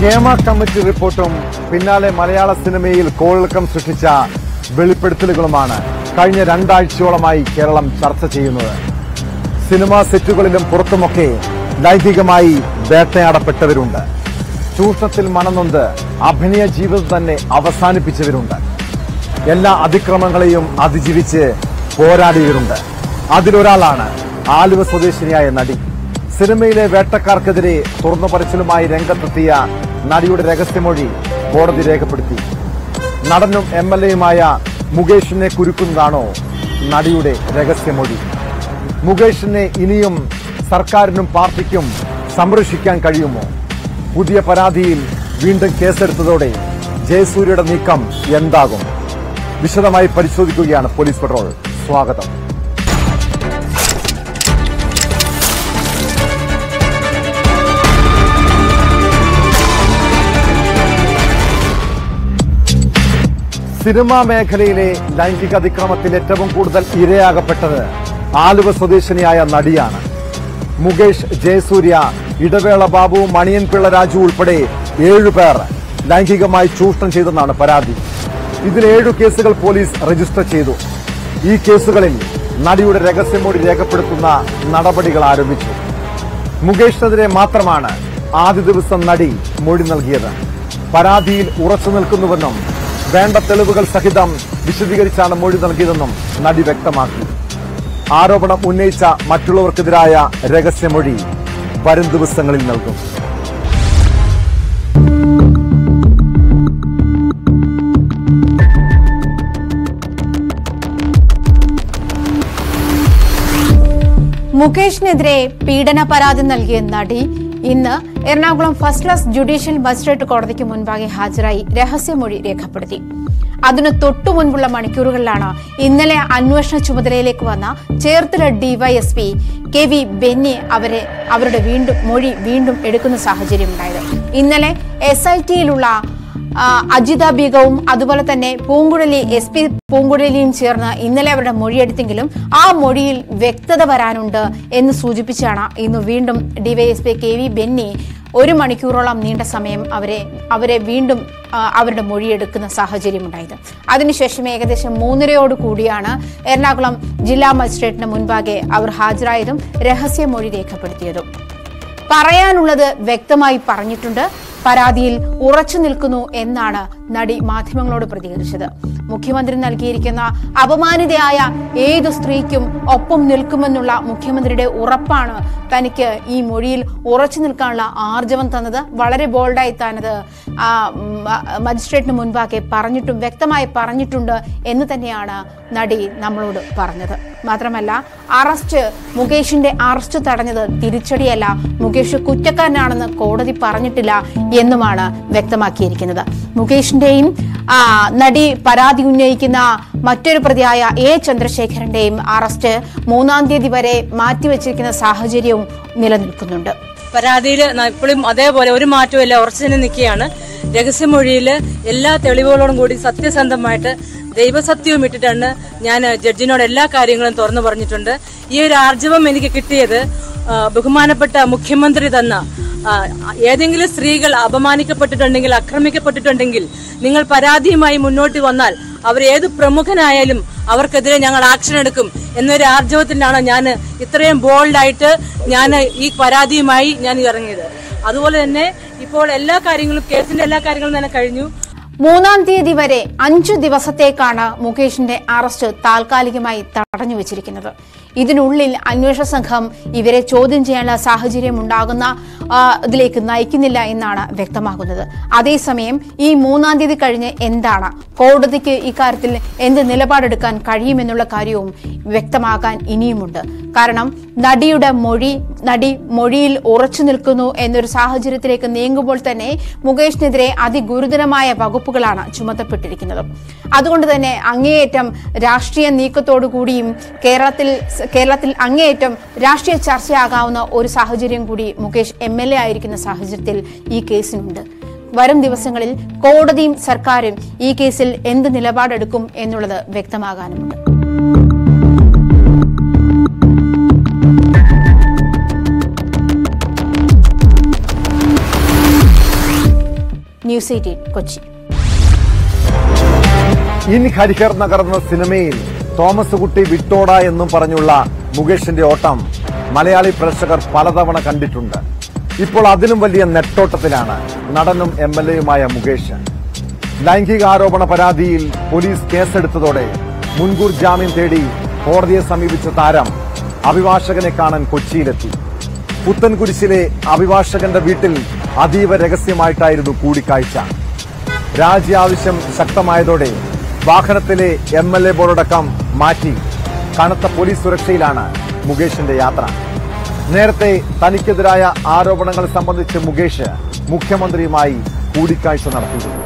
Hema committee റിപ്പോർട്ടും പിന്നാലെ മലയാള സിനിമയിൽ കോളിളക്കം സൃഷ്ടിച്ച വെളിപ്പെടുത്തലുകളുമാണ് കഴിഞ്ഞ രണ്ടാഴ്ചയോളമായി കേരളം ചർച്ച ചെയ്യുന്നത് സിനിമാ സെറ്റുകളിലും പുറത്തുമൊക്കെ ലൈംഗികമായി വേട്ടയാടപ്പെട്ടവരുണ്ട് ചൂഷണത്തിൽ മണനൊന്ത് അഭിനയ ജീവിതം തന്നെ അവസാനിപ്പിച്ചവരുണ്ട് എല്ലാ അതിക്രമങ്ങളെയും അതിജീവിച്ച് പോരാടിയവരുണ്ട് അതിലൊരാളാണ് ആലുവ സ്വദേശിനിയായ നടി സിനിമയിലെ വേട്ടക്കാർക്കെതിരെ തുറന്നു പറച്ചിലുമായി രംഗത്തെത്തിയ നടിയുടെ രഹസ്യമൊഴി കോടതി രേഖപ്പെടുത്തി നടനും എം എൽ എയുമായ മുകേഷിനെ കുരുക്കുന്നതാണോ നടിയുടെ രഹസ്യമൊഴി മുകേഷിനെ ഇനിയും സർക്കാരിനും പാർട്ടിക്കും സംരക്ഷിക്കാൻ കഴിയുമോ പുതിയ പരാതിയിൽ വീണ്ടും കേസെടുത്തതോടെ ജയസൂര്യയുടെ നീക്കം എന്താകും വിശദമായി പരിശോധിക്കുകയാണ് പോലീസ് പെട്രോൾ സ്വാഗതം സിനിമാ മേഖലയിലെ ലൈംഗിക അതിക്രമത്തിൽ ഏറ്റവും കൂടുതൽ ഇരയാകപ്പെട്ടത് ആലുവ സ്വദേശിനിയായ നടിയാണ് മുകേഷ് ജയസൂര്യ ഇടവേള ബാബു മണിയൻ പിള്ള രാജു ഉൾപ്പെടെ ഏഴുപേർ ലൈംഗികമായി ചൂഷണം ചെയ്തെന്നാണ് പരാതി ഇതിൽ ഏഴു കേസുകൾ പോലീസ് രജിസ്റ്റർ ചെയ്തു ഈ കേസുകളിൽ നടിയുടെ രഹസ്യമൊഴി രേഖപ്പെടുത്തുന്ന നടപടികൾ ആരംഭിച്ചു മുകേഷിനെതിരെ മാത്രമാണ് ആദ്യ ദിവസം നടി മൊഴി നൽകിയത് പരാതിയിൽ ഉറച്ചു നിൽക്കുന്നുവെന്നും വേണ്ട തെളിവുകൾ സഹിതം വിശദീകരിച്ചാണ് മൊഴി നൽകിയതെന്നും നടി വ്യക്തമാക്കി ആരോപണം ഉന്നയിച്ച മറ്റുള്ളവർക്കെതിരായ രഹസ്യമൊഴി വരും ദിവസങ്ങളിൽ നൽകും മുകേഷിനെതിരെ പീഡന പരാതി നൽകിയ നടി ഇന്ന് Ernakulam first class judicial magistrate കോടതിക്ക് മുൻപാകെ ഹാജരായി രഹസ്യമൊഴി രേഖപ്പെടുത്തി അതിനു തൊട്ടു മുൻപുള്ള മണിക്കൂറുകളിലാണ് ഇന്നലെ അന്വേഷണ ചുമതലയിലേക്ക് വന്ന Cherthala DYSP K V Benny അവരെ അവരുടെ വീണ്ടും മൊഴി വീണ്ടും എടുക്കുന്ന സാഹചര്യം ഉണ്ടായത് ഇന്നലെ എസ് ഐ ടിയിലുള്ള ആ, അജിത ബീഗവും അതുപോലെ തന്നെ പൂങ്കുഴലി എസ് പി പൂങ്കുഴലിയും ചേർന്ന് ഇന്നലെ അവരുടെ മൊഴിയെടുത്തെങ്കിലും ആ മൊഴിയിൽ വ്യക്തത വരാനുണ്ട് എന്ന് സൂചിപ്പിച്ചാണ് ഇന്ന് വീണ്ടും ഡിവൈഎസ്പി കെ വി ബെന്നി ഒരു മണിക്കൂറോളം നീണ്ട സമയം അവരെ അവരെ വീണ്ടും ആ, അവരുടെ മൊഴിയെടുക്കുന്ന സാഹചര്യമുണ്ടായത് അതിനുശേഷം ഏകദേശം മൂന്നരയോട് കൂടിയാണ് എറണാകുളം ജില്ലാ മജിസ്ട്രേറ്റിന് മുൻപാകെ അവർ ഹാജരായതും രഹസ്യമൊഴി രേഖപ്പെടുത്തിയതും പറയാനുള്ളത് വ്യക്തമായി പറഞ്ഞിട്ടുണ്ട് പരാതിയിൽ ഉറച്ചു നിൽക്കുന്നു എന്നാണ് നടി മാധ്യമങ്ങളോട് പ്രതികരിച്ചത് മുഖ്യമന്ത്രി നൽകിയിരിക്കുന്ന അപമാനിതയായ ഏതു സ്ത്രീക്കും ഒപ്പം നിൽക്കുമെന്നുള്ള മുഖ്യമന്ത്രിയുടെ ഉറപ്പാണ് തനിക്ക് ഈ മൊഴിയിൽ ഉറച്ചു നിൽക്കാനുള്ള ആർജവം തന്നത് വളരെ ബോൾഡായി താനത് ആ, മ- മജിസ്ട്രേറ്റിന് മുൻപാകെ പറഞ്ഞിട്ടും വ്യക്തമായി പറഞ്ഞിട്ടുണ്ട് എന്ന് തന്നെയാണ് നടി നമ്മളോട് പറഞ്ഞത് മാത്രമല്ല അറസ്റ്റ് മുകേഷിന്റെ അറസ്റ്റ് തടഞ്ഞത് തിരിച്ചടിയല്ല മുകേഷ് കുറ്റക്കാരനാണെന്ന് കോടതി പറഞ്ഞിട്ടില്ല എന്നുമാണ് വ്യക്തമാക്കിയിരിക്കുന്നത് മുകേഷിന്റെയും ആ, നടി പരാതി ഉന്നയിക്കുന്ന മറ്റൊരു പ്രതിയായ എ ചന്ദ്രശേഖരന്റെയും അറസ്റ്റ് മൂന്നാം തീയതി വരെ മാറ്റിവെച്ചിരിക്കുന്ന സാഹചര്യവും നിലനിൽക്കുന്നുണ്ട് പരാതിയിൽ ഇപ്പോഴും അതേപോലെ ഒരു മാറ്റവും ഉറച്ചു തന്നെ നിൽക്കുകയാണ് രഹസ്യമൊഴിയിൽ എല്ലാ തെളിവുകളോടും കൂടി സത്യസന്ധമായിട്ട് ദൈവസത്യവും ഇട്ടിട്ടാണ് ഞാൻ ജഡ്ജിനോട് എല്ലാ കാര്യങ്ങളും തുറന്നു പറഞ്ഞിട്ടുണ്ട് ഈ ഒരു ആർജവം എനിക്ക് കിട്ടിയത് ആ, ബഹുമാനപ്പെട്ട മുഖ്യമന്ത്രി തന്ന ആ, ഏതെങ്കിലും സ്ത്രീകൾ അപമാനിക്കപ്പെട്ടിട്ടുണ്ടെങ്കിൽ ആക്രമിക്കപ്പെട്ടിട്ടുണ്ടെങ്കിൽ നിങ്ങൾ പരാതിയുമായി മുന്നോട്ട് വന്നാൽ അവർ ഏത് പ്രമുഖനായാലും അവർക്കെതിരെ ഞങ്ങൾ ആക്ഷൻ എടുക്കും എന്നൊരു ആർജവത്തിലാണ് ഞാൻ ഇത്രയും ബോൾഡായിട്ട് ഞാൻ ഈ പരാതിയുമായി ഞാൻ ഇറങ്ങിയത് അതുപോലെ തന്നെ ഇപ്പോൾ എല്ലാ കാര്യങ്ങളും കേസിന്റെ എല്ലാ കാര്യങ്ങളും തന്നെ കഴിഞ്ഞു മൂന്നാം തീയതി വരെ അഞ്ചു ദിവസത്തേക്കാണ് മുകേഷിന്റെ അറസ്റ്റ് താൽക്കാലികമായി തടഞ്ഞു വെച്ചിരിക്കുന്നത് ഇതിനുള്ളിൽ അന്വേഷണ സംഘം ഇവരെ ചോദ്യം ചെയ്യാനുള്ള സാഹചര്യം ഉണ്ടാകുന്ന ആ, ഇതിലേക്ക് നയിക്കുന്നില്ല എന്നാണ് വ്യക്തമാകുന്നത് അതേസമയം ഈ മൂന്നാം തീയതി കഴിഞ്ഞ് എന്താണ് കോടതിക്ക് ഇക്കാര്യത്തിൽ എന്ത് നിലപാടെടുക്കാൻ കഴിയുമെന്നുള്ള കാര്യവും വ്യക്തമാകാൻ ഇനിയുമുണ്ട് കാരണം നടിയുടെ മൊഴി നടി മൊഴിയിൽ ഉറച്ചു നിൽക്കുന്നു എന്നൊരു സാഹചര്യത്തിലേക്ക് നീങ്ങുമ്പോൾ തന്നെ മുകേഷിനെതിരെ അതിഗുരുതരമായ വകുപ്പുകളാണ് ചുമത്തപ്പെട്ടിരിക്കുന്നത് അതുകൊണ്ട് തന്നെ അങ്ങേയറ്റം രാഷ്ട്രീയ നീക്കത്തോടു കൂടിയും കേരളത്തിൽ കേരളത്തിൽ അങ്ങേയറ്റം രാഷ്ട്രീയ ചർച്ചയാകാവുന്ന ഒരു സാഹചര്യം കൂടി മുകേഷ് എം എൽ എ ആയിരിക്കുന്ന സാഹചര്യത്തിൽ ഈ കേസിനുണ്ട് വരും ദിവസങ്ങളിൽ കോടതിയും സർക്കാരും ഈ കേസിൽ എന്ത് നിലപാടെടുക്കും എന്നുള്ളത് വ്യക്തമാകാനുമുണ്ട് news eighteen Kochi in Harihar Nagar എന്ന സിനിമയിൽ തോമസ് കുട്ടി വിട്ടോട എന്നും പറഞ്ഞുള്ള മുകേഷിന്റെ ഓട്ടം മലയാളി പ്രേക്ഷകർ പലതവണ കണ്ടിട്ടുണ്ട് ഇപ്പോൾ അതിലും വലിയ നെട്ടോട്ടത്തിലാണ് നടനും എം എൽ എയുമായ മുകേഷ് ലൈംഗിക ആരോപണ പരാതിയിൽ പോലീസ് കേസെടുത്തതോടെ മുൻകൂർ ജാമ്യം തേടി കോടതിയെ സമീപിച്ച താരം അഭിഭാഷകനെ കാണാൻ കൊച്ചിയിലെത്തി പുത്തൻകുരിശിലെ അഭിഭാഷകന്റെ വീട്ടിൽ അതീവ രഹസ്യമായിട്ടായിരുന്നു കൂടിക്കാഴ്ച രാജി ആവശ്യം ശക്തമായതോടെ വാഹനത്തിലെ എം എൽ എ ബോർഡടക്കം മാറ്റി കനത്ത പോലീസ് സുരക്ഷയിലാണ് മുകേഷിന്റെ യാത്ര നേരത്തെ തനിക്കെതിരായ ആരോപണങ്ങൾ സംബന്ധിച്ച് മുകേഷ് മുഖ്യമന്ത്രിയുമായി കൂടിക്കാഴ്ച നടത്തിയിരുന്നു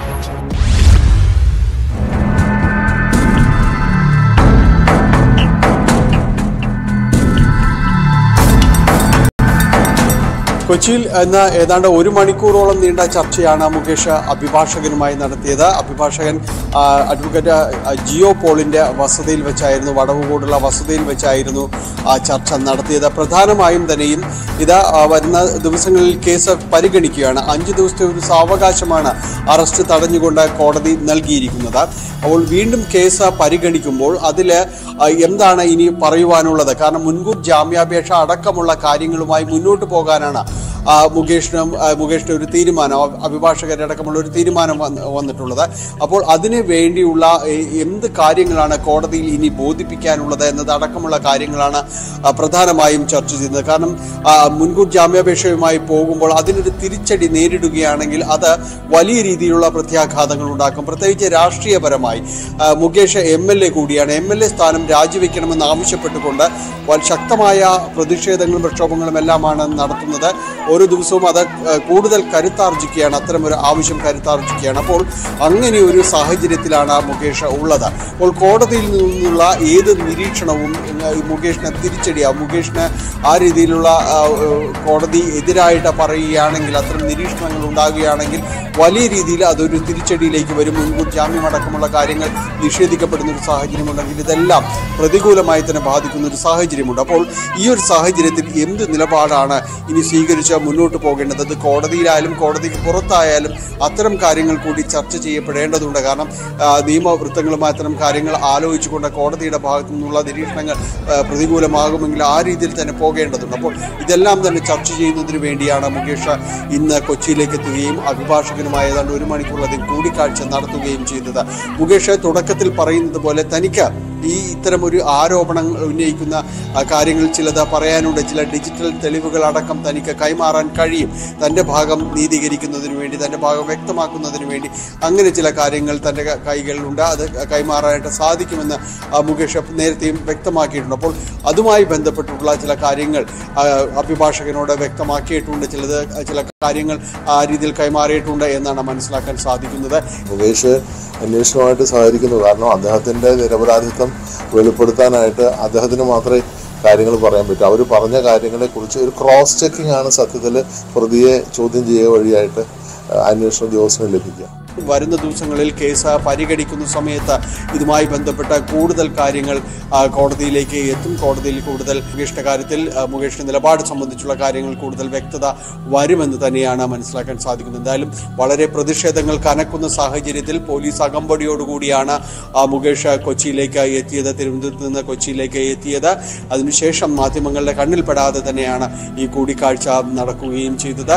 കൊച്ചിയിൽ ഇന്ന് ഏതാണ്ട് ഒരു മണിക്കൂറോളം നീണ്ട ചർച്ചയാണ് മുകേഷ് അഭിഭാഷകനുമായി നടത്തിയത് അഭിഭാഷകൻ ആ, അഡ്വക്കേറ്റ് ആ, ജിയോ പോളിന്റെ വസതിയിൽ വെച്ചായിരുന്നു വടവുകൂടുള്ള വസതിയിൽ വെച്ചായിരുന്നു ആ ചർച്ച നടത്തിയത് പ്രധാനമായും തന്നെയും ഇത് ആ, വരുന്ന ദിവസങ്ങളിൽ കേസ് പരിഗണിക്കുകയാണ് അഞ്ച് ദിവസത്തെ ഒരു സാവകാശമാണ് അറസ്റ്റ് തടഞ്ഞുകൊണ്ട് കോടതി നൽകിയിരിക്കുന്നത് അപ്പോൾ വീണ്ടും കേസ് പരിഗണിക്കുമ്പോൾ അതിൽ എന്താണ് ഇനി പറയുവാനുള്ളത് കാരണം മുൻകൂർ ജാമ്യാപേക്ഷ അടക്കമുള്ള കാര്യങ്ങളുമായി മുന്നോട്ട് പോകാനാണ് ആ, മുകേഷിനും ആ, മുകേഷിന്റെ ഒരു തീരുമാനം അഭി- അഭിഭാഷകരടക്കമുള്ള ഒരു തീരുമാനം വന്ന് വന്നിട്ടുള്ളത് അപ്പോൾ അതിന് വേണ്ടിയുള്ള എ, എന്ത് കാര്യങ്ങളാണ് കോടതിയിൽ ഇനി ബോധിപ്പിക്കാനുള്ളത് എന്നതടക്കമുള്ള കാര്യങ്ങളാണ് ആ, പ്രധാനമായും ചർച്ച ചെയ്യുന്നത് കാരണം ആ, മുൻകൂർ ജാമ്യാപേക്ഷയുമായി പോകുമ്പോൾ അതിനൊരു തിരിച്ചടി നേരിടുകയാണെങ്കിൽ അത് വലിയ രീതിയിലുള്ള പ്രത്യാഘാതങ്ങൾ ഉണ്ടാക്കും പ്രത്യേകിച്ച് രാഷ്ട്രീയപരമായി ആ, മുകേഷ് എം എൽ എ കൂടിയാണ് എം എൽ എ സ്ഥാനം രാജിവെക്കണമെന്ന് ആവശ്യപ്പെട്ടുകൊണ്ട് വൽ- ശക്തമായ പ്രതിഷേധങ്ങളും പ്രക്ഷോഭങ്ങളും എല്ലാമാണ് നടത്തുന്നത് ഓരോ ദിവസവും അത് ആ, കൂടുതൽ കരുത്താർജിക്കുകയാണ് അത്തരമൊരു ആവശ്യം കരുത്താർജിക്കുകയാണ് അപ്പോൾ അങ്ങനെ ഒരു സാഹചര്യത്തിലാണ് മുകേഷ് ഉള്ളത് അപ്പോൾ കോടതിയിൽ നിന്നുള്ള ഏത് നിരീക്ഷണവും ആ, ഈ മുകേഷിനെ തിരിച്ചടിയാവും മുകേഷിന് ആ രീതിയിലുള്ള ആ, ഏഹ്, കോടതി എതിരായിട്ട് പറയുകയാണെങ്കിൽ അത്തരം നിരീക്ഷണങ്ങൾ ഉണ്ടാകുകയാണെങ്കിൽ വലിയ രീതിയിൽ അതൊരു തിരിച്ചടിയിലേക്ക് വരും മുൻകൂർ ജാമ്യമടക്കമുള്ള കാര്യങ്ങൾ നിഷേധിക്കപ്പെടുന്ന ഒരു സാഹചര്യമുണ്ടെങ്കിൽ ഇതെല്ലാം പ്രതികൂലമായി തന്നെ ബാധിക്കുന്ന ഒരു സാഹചര്യമുണ്ട് അപ്പോൾ ഈ ഒരു സാഹചര്യത്തിൽ എന്ത് നിലപാടാണ് ഇനി സ്വീകരിച്ച് മുന്നോട്ട് പോകേണ്ടത് അത് കോടതിയിലായാലും കോടതിക്ക് പുറത്തായാലും അത്തരം കാര്യങ്ങൾ കൂടി ചർച്ച ചെയ്യപ്പെടേണ്ടതുണ്ട് കാരണം ആ, നിയമവൃത്തങ്ങളുമായി അത്തരം കാര്യങ്ങൾ ആലോചിച്ചുകൊണ്ട് കോടതിയുടെ ഭാഗത്തു നിന്നുള്ള നിരീക്ഷണങ്ങൾ ആ, പ്രതികൂലമാകുമെങ്കിൽ ആ രീതിയിൽ തന്നെ പോകേണ്ടതുണ്ട് അപ്പോൾ ഇതെല്ലാം തന്നെ ചർച്ച ചെയ്യുന്നതിന് വേണ്ടിയാണ് മുകേഷ് ഇന്ന് കൊച്ചിയിലേക്ക് എത്തുകയും അഭിഭാഷകനുമായി ഏതാണ്ട് ഒരു മണിക്കൂറിലധികം കൂടിക്കാഴ്ച നടത്തുകയും ചെയ്തത് മുകേഷ് തുടക്കത്തിൽ പറയുന്നത് പോലെ തനിക്ക് ഈ ഇത്തരം ഒരു ആരോപണങ്ങൾ ഉന്നയിക്കുന്ന ആ, കാര്യങ്ങൾ ചിലത് പറയാനുണ്ട് ചില ഡിജിറ്റൽ തെളിവുകൾ അടക്കം തനിക്ക് കൈമാറാൻ കഴിയും തൻ്റെ ഭാഗം നീതീകരിക്കുന്നതിന് വേണ്ടി തൻ്റെ ഭാഗം വ്യക്തമാക്കുന്നതിന് വേണ്ടി അങ്ങനെ ചില കാര്യങ്ങൾ തൻ്റെ ക- കൈകളിലുണ്ട് അത് കൈമാറാനായിട്ട് സാധിക്കുമെന്ന് ആ, മുകേഷ് നേരത്തെയും വ്യക്തമാക്കിയിട്ടുണ്ട് അപ്പോൾ അതുമായി ബന്ധപ്പെട്ടിട്ടുള്ള ചില കാര്യങ്ങൾ ആ, അഭിഭാഷകനോട് വ്യക്തമാക്കിയിട്ടുണ്ട് ചിലത് ചില കാര്യങ്ങൾ ആ രീതിയിൽ കൈമാറിയിട്ടുണ്ട് എന്നാണ് മനസ്സിലാക്കാൻ സാധിക്കുന്നത് മുകേഷ് അന്വേഷണവുമായിട്ട് സഹകരിക്കുന്നു കാരണം അദ്ദേഹത്തിന്റെ നിരപരാധിത്വം വെളിപ്പെടുത്താനായിട്ട് അദ്ദേഹത്തിന് മാത്രമേ കാര്യങ്ങൾ പറയാൻ പറ്റൂ അവർ പറഞ്ഞ കാര്യങ്ങളെ കുറിച്ച് ഒരു ക്രോസ് ചെക്കിംഗ് ആണ് സത്യത്തിൽ പ്രതിയെ ചോദ്യം ചെയ്യുക വഴിയായിട്ട് അന്വേഷണ ഉദ്യോഗസ്ഥന് ലഭിക്കുക വരുന്ന ദിവസങ്ങളിൽ കേസ് പരിഗണിക്കുന്ന സമയത്ത് ഇതുമായി ബന്ധപ്പെട്ട കൂടുതൽ കാര്യങ്ങൾ ആ, കോടതിയിലേക്ക് എത്തും കോടതിയിൽ കൂടുതൽ മുകേഷിന്റെ കാര്യത്തിൽ ആ, മുകേഷിന്റെ നിലപാട് സംബന്ധിച്ചുള്ള കാര്യങ്ങൾ കൂടുതൽ വ്യക്തത വരുമെന്ന് തന്നെയാണ് മനസ്സിലാക്കാൻ സാധിക്കുന്നത് എന്തായാലും വളരെ പ്രതിഷേധങ്ങൾ കനക്കുന്ന സാഹചര്യത്തിൽ പോലീസ് അകമ്പടിയോടുകൂടിയാണ് ആ, മുകേഷ് കൊച്ചിയിലേക്ക് എത്തിയത് തിരുവനന്തപുരത്ത് നിന്ന് കൊച്ചിയിലേക്ക് എത്തിയത് അതിനുശേഷം മാധ്യമങ്ങളുടെ കണ്ണിൽപ്പെടാതെ തന്നെയാണ് ഈ കൂടിക്കാഴ്ച നടക്കുകയും ചെയ്തത്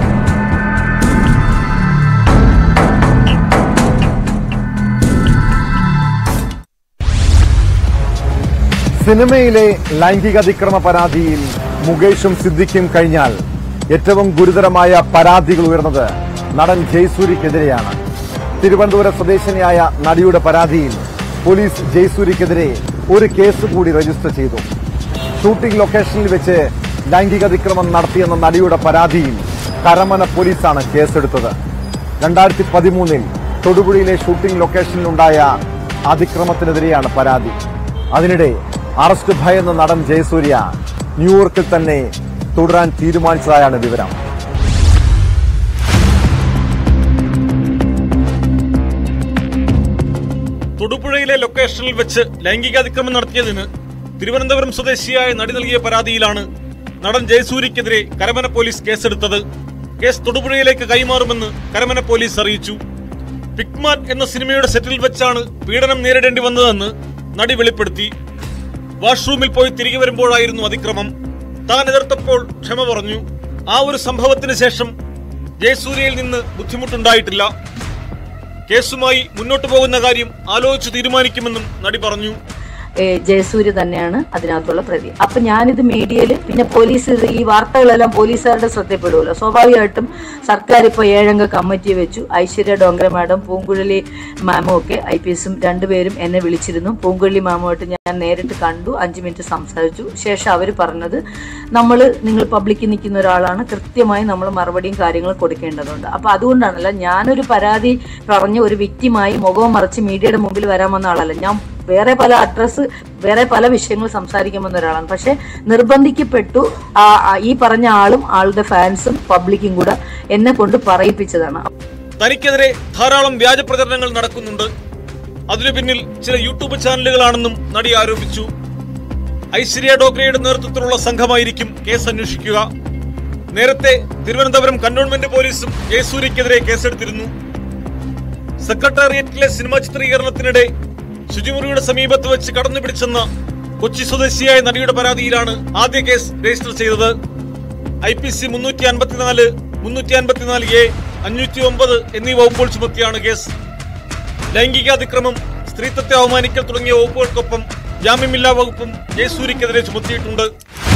സിനിമയിലെ ലൈംഗിക അതിക്രമ പരാതിയിൽ മുകേഷും സിദ്ദിഖും കഴിഞ്ഞാൽ ഏറ്റവും ഗുരുതരമായ പരാതികൾ ഉയർന്നത് നടൻ ജയസൂരിക്കെതിരെയാണ് തിരുവനന്തപുരം സ്വദേശിനിയായ നടിയുടെ പരാതിയിൽ പോലീസ് ജയസൂരിക്കെതിരെ ഒരു കേസ് കൂടി രജിസ്റ്റർ ചെയ്തു ഷൂട്ടിംഗ് ലൊക്കേഷനിൽ വെച്ച് ലൈംഗിക അതിക്രമം നടത്തിയെന്ന നടിയുടെ പരാതിയിൽ കരമന പോലീസാണ് കേസെടുത്തത് രണ്ടായിരത്തി പതിമൂന്നിൽ തൊടുപുഴയിലെ ഷൂട്ടിംഗ് ലൊക്കേഷനിലുണ്ടായ അതിക്രമത്തിനെതിരെയാണ് പരാതി അതിനിടെ അറസ്റ്റ് ഭയന്ന നടൻ ജയസൂര്യ ന്യൂയോർക്കിൽ തന്നെ തുടരാൻ തീരുമാനിച്ചതായാണ് വിവരം തൊടുപുഴയിലെ ലൊക്കേഷനിൽ വെച്ച് ലൈംഗികാതിക്രമം നടത്തിയതിന് തിരുവനന്തപുരം സ്വദേശിയായ നടി നൽകിയ പരാതിയിലാണ് നടൻ ജയസൂര്യക്കെതിരെ കരമന പോലീസ് കേസെടുത്തത് കേസ് തൊടുപുഴയിലേക്ക് കൈമാറുമെന്ന് കരമന പോലീസ് അറിയിച്ചു പിക്മാൻ എന്ന സിനിമയുടെ സെറ്റിൽ വെച്ചാണ് പീഡനം നേരിടേണ്ടി വന്നതെന്ന് നടി വെളിപ്പെടുത്തി വാഷ്റൂമിൽ പോയി തിരികെ വരുമ്പോഴായിരുന്നു അതിക്രമം താൻ എതിർത്തപ്പോൾ ക്ഷമ പറഞ്ഞു ആ ഒരു സംഭവത്തിന് ശേഷം ജയസൂര്യയിൽ നിന്ന് ബുദ്ധിമുട്ടുണ്ടായിട്ടില്ല കേസുമായി മുന്നോട്ടു പോകുന്ന കാര്യം ആലോചിച്ച് തീരുമാനിക്കുമെന്നും നടി പറഞ്ഞു ഏ, ജയസൂര്യ തന്നെയാണ് അതിനകത്തുള്ള പ്രതി അപ്പൊ ഞാനിത് മീഡിയയിൽ പിന്നെ പോലീസ് ഇത് ഈ വാർത്തകളെല്ലാം പോലീസുകാരുടെ ശ്രദ്ധപ്പെടുമല്ലോ സ്വാഭാവികമായിട്ടും സർക്കാർ ഇപ്പോൾ ഏഴംഗ കമ്മിറ്റി വെച്ചു ഐശ്വര്യ ഡോങ്കര മാഡം പൂങ്കുഴലി മാമും ഒക്കെ ഐ പി എസും രണ്ടുപേരും എന്നെ വിളിച്ചിരുന്നു പൂങ്കുഴലി മാമുമായിട്ട് ഞാൻ നേരിട്ട് കണ്ടു അഞ്ച് മിനിറ്റ് സംസാരിച്ചു ശേഷം അവർ പറഞ്ഞത് നമ്മൾ നിങ്ങൾ പബ്ലിക്കിൽ നിൽക്കുന്ന ഒരാളാണ് കൃത്യമായി നമ്മൾ മറുപടിയും കാര്യങ്ങളും കൊടുക്കേണ്ടതുണ്ട് അപ്പൊ അതുകൊണ്ടാണല്ല ഞാനൊരു പരാതി പറഞ്ഞ് ഒരു വ്യക്തിമായി മുഖവും മറിച്ച് മീഡിയയുടെ മുമ്പിൽ വരാൻ വന്ന ആളല്ല ഞാൻ വേറെ പല അഡ്രസ്സ് വേറെ പല വിഷയങ്ങൾ സംസാരിക്കാൻ വന്ന ഒരാളാണ് പക്ഷെ നിർബന്ധിക്കപ്പെട്ടു ആ ആ ഈ പറഞ്ഞ ആളും ആളുടെ ഫാൻസും പബ്ലിക്കും കൂടെ എന്നെ കൊണ്ട് പറയിപ്പിച്ചതാണ് തനിക്കെതിരെ ധാരാളം വ്യാജ പ്രചരണങ്ങൾ നടക്കുന്നുണ്ട് അതിനു പിന്നിൽ ചില യൂട്യൂബ് ചാനലുകളാണെന്നും നടി ആരോപിച്ചു ഐശ്വര്യ ഡോഗ്രയുടെ നേതൃത്വത്തിലുള്ള സംഘമായിരിക്കും കേസ് അന്വേഷിക്കുക നേരത്തെ തിരുവനന്തപുരം കന്റോൺമെന്റ് പോലീസും ജയസൂര്യക്കെതിരെ കേസെടുത്തിരുന്നു സെക്രട്ടേറിയറ്റിലെ സിനിമാ ചിത്രീകരണത്തിനിടെ ശുചിമുറിയുടെ സമീപത്ത് വെച്ച് കടന്നു പിടിച്ചെന്ന കൊച്ചി സ്വദേശിയായ നടിയുടെ പരാതിയിലാണ് ആദ്യ കേസ് രജിസ്റ്റർ ചെയ്തത് ഐ പി സി മുന്നൂറ്റി അൻപത്തിനാല് മുന്നൂറ്റി അൻപത്തിനാല് എ അഞ്ഞൂറ്റി ഒമ്പത് എന്നീ വകുപ്പുകൾ ചുമത്തിയാണ് കേസ് ലൈംഗികാതിക്രമം സ്ത്രീത്വത്തെ അവമാനിക്കൽ തുടങ്ങിയ വകുപ്പുകൾക്കൊപ്പം ജാമ്യമില്ലാ വകുപ്പും ജയസൂര്യക്കെതിരെ ചുമത്തിയിട്ടുണ്ട്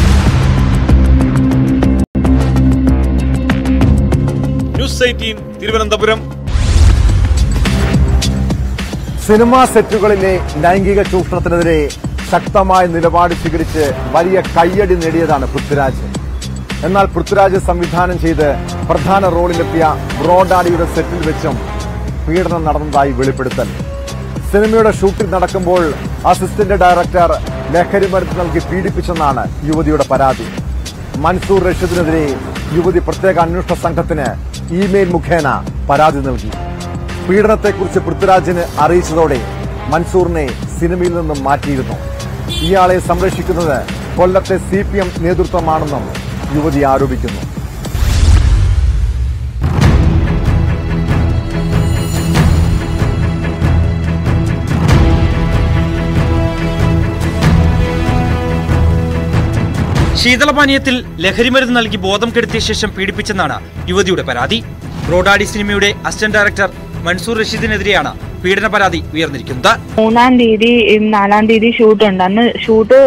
ന്യൂസ് എയ്റ്റീൻ തിരുവനന്തപുരം സിനിമാ സെറ്റുകളിലെ ലൈംഗിക ചൂഷണത്തിനെതിരെ ശക്തമായ നിലപാട് സ്വീകരിച്ച് വലിയ കയ്യടി നേടിയതാണ് പൃഥ്വിരാജ് എന്നാൽ പൃഥ്വിരാജ് സംവിധാനം ചെയ്ത് പ്രധാന റോളിലെത്തിയ ബ്രോഡാഡിയുടെ സെറ്റിൽ വെച്ചും പീഡനം നടന്നതായി വെളിപ്പെടുത്തൽ സിനിമയുടെ ഷൂട്ടിംഗ് നടക്കുമ്പോൾ അസിസ്റ്റന്റ് ഡയറക്ടർ ലഹരി മരുന്ന് നൽകി പീഡിപ്പിച്ചെന്നാണ് യുവതിയുടെ പരാതി മൻസൂർ റഷീദിനെതിരെ യുവതി പ്രത്യേക അന്വേഷണ സംഘത്തിന് ഇമെയിൽ മുഖേന പരാതി നൽകി പീഡനത്തെക്കുറിച്ച് പൃഥ്വിരാജിന് അറിയിച്ചതോടെ മൻസൂറിനെ സിനിമയിൽ നിന്നും മാറ്റിയിരുന്നു ഇയാളെ സംരക്ഷിക്കുന്നത് കൊല്ലത്തെ സി പി എം നേതൃത്വമാണെന്നും യുവതി ആരോപിക്കുന്നു ശീതളപാനീയത്തിൽ ലഹരിമരുന്ന് നൽകി ബോധം കെടുത്തിയ ശേഷം പീഡിപ്പിച്ചെന്നാണ് യുവതിയുടെ പരാതി റോഡാഡി സിനിമയുടെ അസിസ്റ്റന്റ് ഡയറക്ടർ മൻസൂർ റഷീദിനെതിരെയാണ് പീഡന പരാതി ഉയർന്നിരിക്കുന്നത് മൂന്നാം തീയതി ഉം, നാലാം തീയതി ഷൂട്ട് ഉണ്ട് അന്ന് ഷൂട്ട്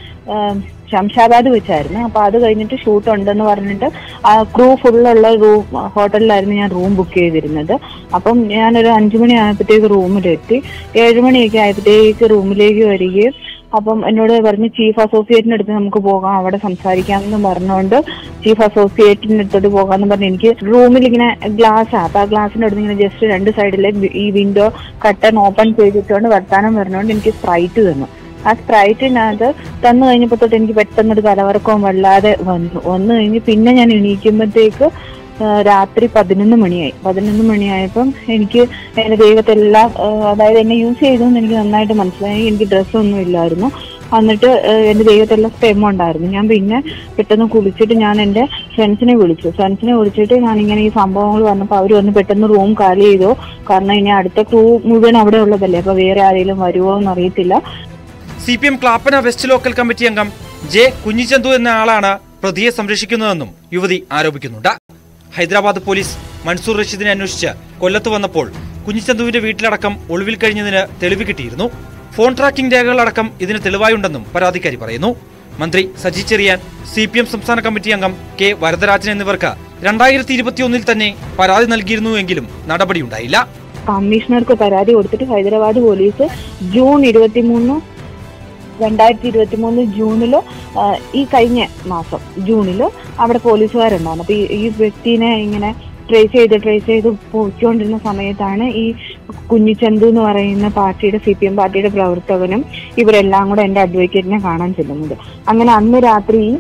ശംഷാബാദ് വെച്ചായിരുന്നു അപ്പൊ അത് കഴിഞ്ഞിട്ട് ഷൂട്ട് ഉണ്ടെന്ന് പറഞ്ഞിട്ട് ആ ക്രൂ ഫുള്ളുള്ള റൂം ഹോട്ടലിലായിരുന്നു ഞാൻ റൂം ബുക്ക് ചെയ്തിരുന്നത് അപ്പം ഞാനൊരു അഞ്ചു മണി ആയപ്പോഴത്തേക്ക് റൂമിലെത്തി ഏഴ് മണിയൊക്കെ ആയപ്പോഴത്തേക്ക് റൂമിലേക്ക് വരികയും അപ്പം എന്നോട് പറഞ്ഞു ചീഫ് അസോസിയേറ്റിന്റെ അടുത്ത് നമുക്ക് പോകാം അവിടെ സംസാരിക്കാമെന്ന് പറഞ്ഞുകൊണ്ട് ചീഫ് അസോസിയേറ്റിന്റെ അടുത്തോട്ട് പോകാമെന്ന് പറഞ്ഞ് എനിക്ക് റൂമിൽ ഇങ്ങനെ ഗ്ലാസ് അപ്പൊ ആ ഗ്ലാസിന്റെ അടുത്ത് ഇങ്ങനെ ജസ്റ്റ് രണ്ട് സൈഡിലെ ഈ വിൻഡോ കട്ടൺ ഓപ്പൺ ചെയ്തിട്ടുകൊണ്ട് വർത്താനം പറഞ്ഞുകൊണ്ട് എനിക്ക് സ്പ്രൈറ്റ് തന്നു ആ സ്പ്രൈറ്റിനകത്ത് തന്നു കഴിഞ്ഞപ്പോൾ തൊട്ട് എനിക്ക് പെട്ടെന്നൊരു തലവറക്കവും വല്ലാതെ വന്നു വന്നു കഴിഞ്ഞ് പിന്നെ ഞാൻ എണീക്കുമ്പോഴത്തേക്ക് ആ, രാത്രി പതിനൊന്ന് മണിയായി പതിനൊന്ന് മണിയായപ്പം എനിക്ക് എന്റെ ദൈവത്തെല്ലാം ആ, അതായത് എന്നെ യൂസ് ചെയ്തു എന്ന് എനിക്ക് നന്നായിട്ട് മനസ്സിലായി എനിക്ക് ഡ്രസ്സൊന്നും ഇല്ലായിരുന്നു എന്നിട്ട് ആ, എന്റെ ദൈവത്തെല്ലാം സ്റ്റെം ഉണ്ടായിരുന്നു ഞാൻ പിന്നെ പെട്ടെന്ന് കുളിച്ചിട്ട് ഞാൻ എന്റെ ഫ്രണ്ട്സിനെ വിളിച്ചു ഫ്രണ്ട്സിനെ വിളിച്ചിട്ട് ഞാൻ ഇങ്ങനെ ഈ സംഭവങ്ങൾ വന്നപ്പോൾ അവർ വന്ന് പെട്ടെന്ന് റൂം കാലി ചെയ്തു കാരണം ഇനി അടുത്ത ക്രൂ മുഴുവൻ അവിടെ ഉള്ളതല്ലേ അപ്പൊ വേറെ ആരെങ്കിലും വരുമോ എന്ന് അറിയത്തില്ല C P M Clappana west local committee അംഗം ജെ കുഞ്ഞിച്ചന്തു എന്ന ആളാണ് പ്രതിയെ സംരക്ഷിക്കുന്നതെന്നും യുവതി ആരോപിക്കുന്നുണ്ട് ഹൈദരാബാദ് പോലീസ് മൻസൂർ റഷീദിനെ അന്വേഷിച്ച് കൊല്ലത്ത് വന്നപ്പോൾ കുഞ്ഞിച്ചന്തുവിന്റെ വീട്ടിലടക്കം ഒളിവിൽ കഴിഞ്ഞതിന് തെളിവ് കിട്ടിയിരുന്നു ഫോൺ ട്രാക്കിംഗ് രേഖകളടക്കം ഇതിന് തെളിവായുണ്ടെന്നും പരാതിക്കാരി പറയുന്നു മന്ത്രി Saji Cheriyan C P M സംസ്ഥാന കമ്മിറ്റി അംഗം കെ വരദരാജൻ എന്നിവർക്ക് രണ്ടായിരത്തി ഇരുപത്തിയൊന്നിൽ തന്നെ പരാതി നൽകിയിരുന്നുവെങ്കിലും നടപടിയുണ്ടായില്ല കമ്മീഷണർക്ക് പരാതി കൊടുത്തിട്ട് ഹൈദരാബാദ് പോലീസ് ജൂൺ ഇരുപത്തിമൂന്ന് രണ്ടായിരത്തി ഇരുപത്തി മൂന്ന് ജൂണില് ആ, ഈ കഴിഞ്ഞ മാസം ജൂണില് അവിടെ പോലീസുകാരുണ്ടായിരുന്നു അപ്പൊ ഈ- ഈ വ്യക്തിനെ ഇങ്ങനെ ട്രേസ് ചെയ്ത് ട്രേസ് ചെയ്ത് പോയിക്കൊണ്ടിരുന്ന സമയത്താണ് ഈ കുഞ്ഞിച്ചന്തു എന്ന് പറയുന്ന പാർട്ടിയുടെ സി പി എം പാർട്ടിയുടെ പ്രവർത്തകനും ഇവരെല്ലാം കൂടെ എന്റെ അഡ്വക്കേറ്റിനെ കാണാൻ ചെല്ലുന്നത് അങ്ങനെ അന്ന് രാത്രി ഈ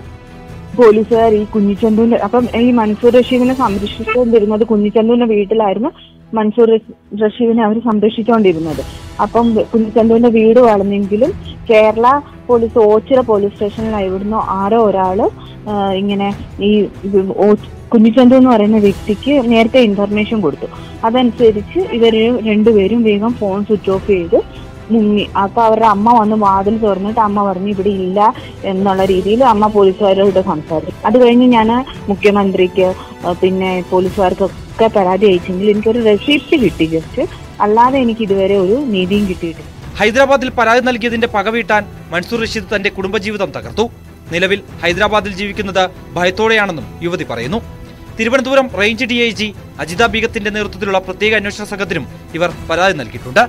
പോലീസുകാർ ഈ കുഞ്ഞിച്ചന്തുവിന്റെ അപ്പം ഈ മൻസൂർ റഷീദിനെ സംരക്ഷിച്ചുകൊണ്ടിരുന്നത് കുഞ്ഞിച്ചന്തുവിന്റെ വീട്ടിലായിരുന്നു മൻസൂർ റഷ്- റഷീദിനെ അവർ സംരക്ഷിച്ചുകൊണ്ടിരുന്നത് അപ്പം കുഞ്ഞിച്ചന്തുവിന്റെ വീട് വളഞ്ഞെങ്കിലും കേരള പോലീസ് ഓച്ചിറ പോലീസ് സ്റ്റേഷനിൽ ഇവിടുന്ന് ആരോ ഒരാള് ആ, ഇങ്ങനെ ഈ ഇത് ഓ- കുഞ്ഞിച്ചന്തു എന്ന് പറയുന്ന വ്യക്തിക്ക് നേരത്തെ ഇൻഫർമേഷൻ കൊടുത്തു അതനുസരിച്ച് ഇവര് രണ്ടുപേരും വേഗം ഫോൺ സ്വിച്ച് ഓഫ് ചെയ്ത് മുങ്ങി അപ്പൊ അവരുടെ അമ്മ വന്ന് വാതിൽ തുറന്നിട്ട് അമ്മ പറഞ്ഞു ഇവിടെ ഇല്ല എന്നുള്ള രീതിയിൽ അമ്മ പോലീസുകാരോട് സംസാരിച്ചു അത് കഴിഞ്ഞ് ഞാൻ മുഖ്യമന്ത്രിക്ക് ആ, പിന്നെ പോലീസുകാർക്കൊക്കെ പരാതി അയച്ചെങ്കിൽ എനിക്കൊരു റെസിപ്റ്റ് കിട്ടി ജസ്റ്റ് അല്ലാതെ എനിക്ക് ഇതുവരെ ഒരു നീതിയും കിട്ടിയിട്ടില്ല ഹൈദരാബാദിൽ പരാതി നൽകിയതിന്റെ പക വീട്ടാൻ മൻസൂർ റഷീദ് തന്റെ കുടുംബജീവിതം തകർത്തു നിലവിൽ ഹൈദരാബാദിൽ ജീവിക്കുന്നത് ഭയത്തോടെയാണെന്നും യുവതി പറയുന്നു Thiruvananthapuram range D I G Ajitha ബീഗത്തിന്റെ നേതൃത്വത്തിലുള്ള പ്രത്യേക അന്വേഷണ സംഘത്തിനും ഇവർ പരാതി നൽകിയിട്ടുണ്ട്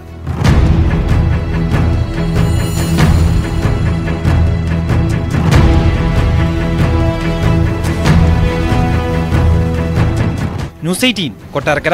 ന്യൂസ് എയ്റ്റീൻ കൊട്ടാരക്കര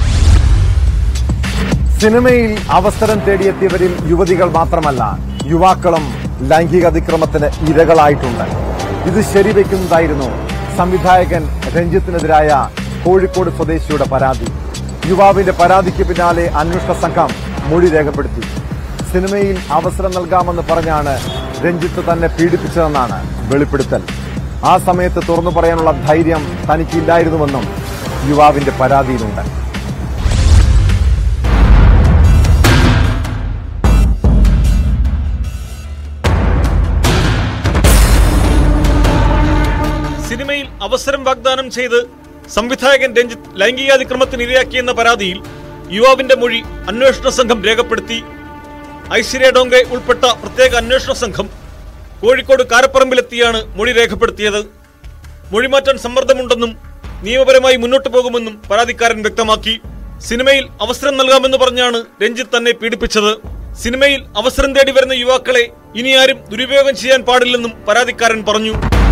സിനിമയിൽ അവസരം തേടിയെത്തിയവരിൽ യുവതികൾ മാത്രമല്ല യുവാക്കളും ലൈംഗിക അതിക്രമത്തിന് ഇരകളായിട്ടുണ്ട് ഇത് ശരിവെക്കുന്നതായിരുന്നു സംവിധായകൻ രഞ്ജിത്തിനെതിരായ കോഴിക്കോട് സ്വദേശിയുടെ പരാതി യുവാവിന്റെ പരാതിക്ക് പിന്നാലെ അന്വേഷണ സംഘം മൊഴി രേഖപ്പെടുത്തി സിനിമയിൽ അവസരം നൽകാമെന്ന് പറഞ്ഞാണ് രഞ്ജിത്ത് തന്നെ പീഡിപ്പിച്ചതെന്നാണ് വെളിപ്പെടുത്തൽ ആ സമയത്ത് തുറന്നു പറയാനുള്ള ധൈര്യം തനിക്കില്ലായിരുന്നുവെന്നും യുവാവിന്റെ പരാതിയിലുണ്ട് സിനിമയിൽ അവസരം വാഗ്ദാനം ചെയ്ത് സംവിധായകൻ രഞ്ജിത്ത് ലൈംഗികാതിക്രമത്തിന് ഇരയാക്കിയെന്ന പരാതിയിൽ യുവാവിന്റെ മൊഴി അന്വേഷണ സംഘം രേഖപ്പെടുത്തി ഐശ്വര്യ ഡോങ്കെ ഉൾപ്പെട്ട പ്രത്യേക അന്വേഷണ സംഘം കോഴിക്കോട് കാരപ്പറമ്പിലെത്തിയാണ് മൊഴി രേഖപ്പെടുത്തിയത് മൊഴിമാറ്റാൻ സമ്മർദ്ദമുണ്ടെന്നും നിയമപരമായി മുന്നോട്ടു പോകുമെന്നും പരാതിക്കാരൻ വ്യക്തമാക്കി സിനിമയിൽ അവസരം നൽകാമെന്ന് പറഞ്ഞാണ് രഞ്ജിത്ത് തന്നെ പീഡിപ്പിച്ചത് സിനിമയിൽ അവസരം തേടി വരുന്ന യുവാക്കളെ ഇനി ആരും ദുരുപയോഗം ചെയ്യാൻ പാടില്ലെന്നും പരാതിക്കാരൻ പറഞ്ഞു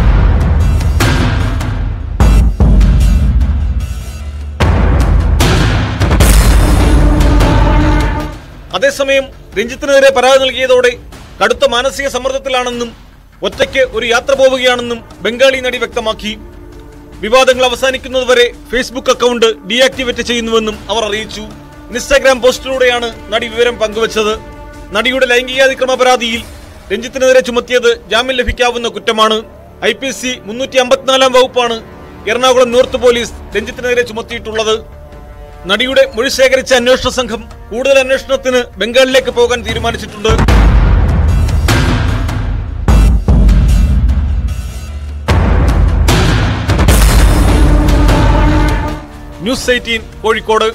അതേസമയം രഞ്ജിത്തിനെതിരെ പരാതി നൽകിയതോടെ കടുത്ത മാനസിക സമ്മർദ്ദത്തിലാണെന്നും ഒറ്റയ്ക്ക് ഒരു യാത്ര പോവുകയാണെന്നും ബംഗാളി നടി വ്യക്തമാക്കി വിവാദങ്ങൾ അവസാനിക്കുന്നതുവരെ ഫേസ്ബുക്ക് അക്കൗണ്ട് ഡീആക്ടിവേറ്റ് ചെയ്യുന്നുവെന്നും അവർ അറിയിച്ചു ഇൻസ്റ്റാഗ്രാം പോസ്റ്റിലൂടെയാണ് നടി വിവരം പങ്കുവച്ചത് നടിയുടെ ലൈംഗികാതിക്രമ പരാതിയിൽ രഞ്ജിത്തിനെതിരെ ചുമത്തിയത് ജാമ്യം ലഭിക്കാവുന്ന കുറ്റമാണ് ഐ പി സി മുന്നൂറ്റി അമ്പത്തിനാലാം വകുപ്പാണ് എറണാകുളം നോർത്ത് പോലീസ് രഞ്ജിത്തിനെതിരെ ചുമത്തിയിട്ടുള്ളത് നടിയുടെ മൊഴി ശേഖരിച്ച അന്വേഷണ സംഘം കൂടുതൽ അന്വേഷണത്തിന് ബംഗാളിലേക്ക് പോകാൻ തീരുമാനിച്ചിട്ടുണ്ട് ന്യൂസ് എയ്റ്റീൻ കോഴിക്കോട്